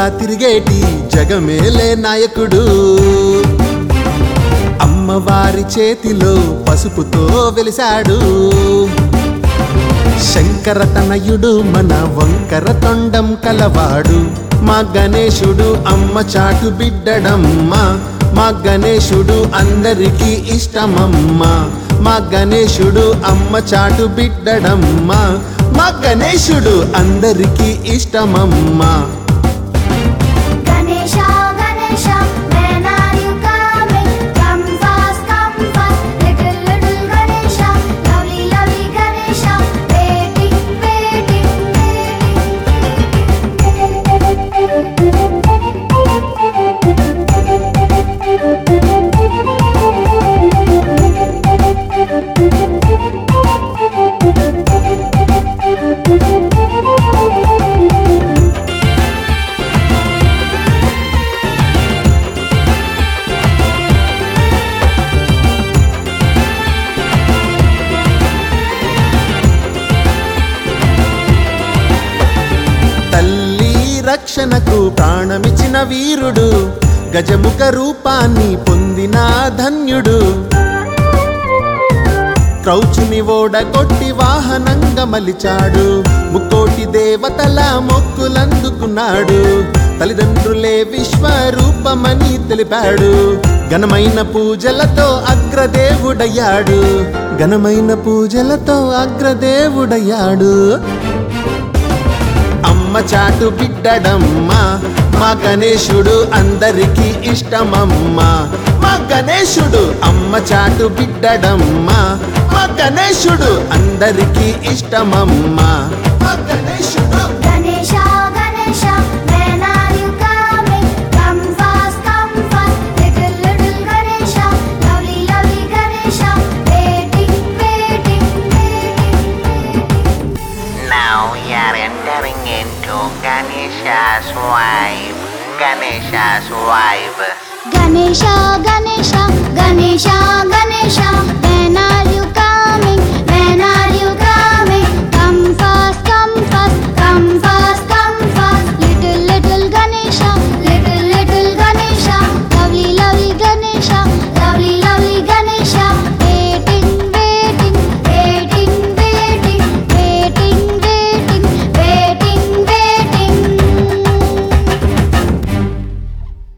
తిరిగేటి జగమేలే నాయకుడు అమ్మవారి చేతిలో పసుపుతో వెలిశాడు శంకర తనయుడు మన వంకర తొండం కలవాడు మా గణేశుడు అమ్మ చాటు బిడ్డడమ్మ మా గణేశుడు అందరికీ ఇష్టమమ్మ మా గణేశుడు అమ్మ చాటు బిడ్డడమ్మ మా గణేశుడు అందరికీ ఇష్టమమ్మ Ganesha Ganesha when are you coming come fast come fast little little Ganesha lovely lovely Ganesha waiting waiting తల్లి రక్షణకు ప్రాణమిచ్చిన వీరుడు గజముఖ రూపాన్ని పొందిన ధన్యుడు క్రౌచుని ఓడగొట్టి వాహనంగా మలిచాడు ముక్కోటి దేవతల మొక్కులందుకున్నాడు తల్లిదండ్రులే విశ్వరూపమని తెలిపాడు ఘనమైన పూజలతో అగ్రదేవుడయ్యాడు ఘనమైన పూజలతో అగ్రదేవుడయ్యాడు అమ్మ చాటు బిడ్డడమ్మ మా గణేశుడు అందరికీ ఇష్టమమ్మ మా గణేశుడు అమ్మ చాటు బిడ్డడమ్మ మా గణేశుడు అందరికీ ఇష్టమమ్మ మా గణేశుడు Ganesha Ganesha when are you coming come fast come fast little little Ganesha lovely lovely Ganesha waiting waiting Now we are entering into Ganesha's wife. Ganesha's wife. Ganesha Ganesha Ganesha Ganesha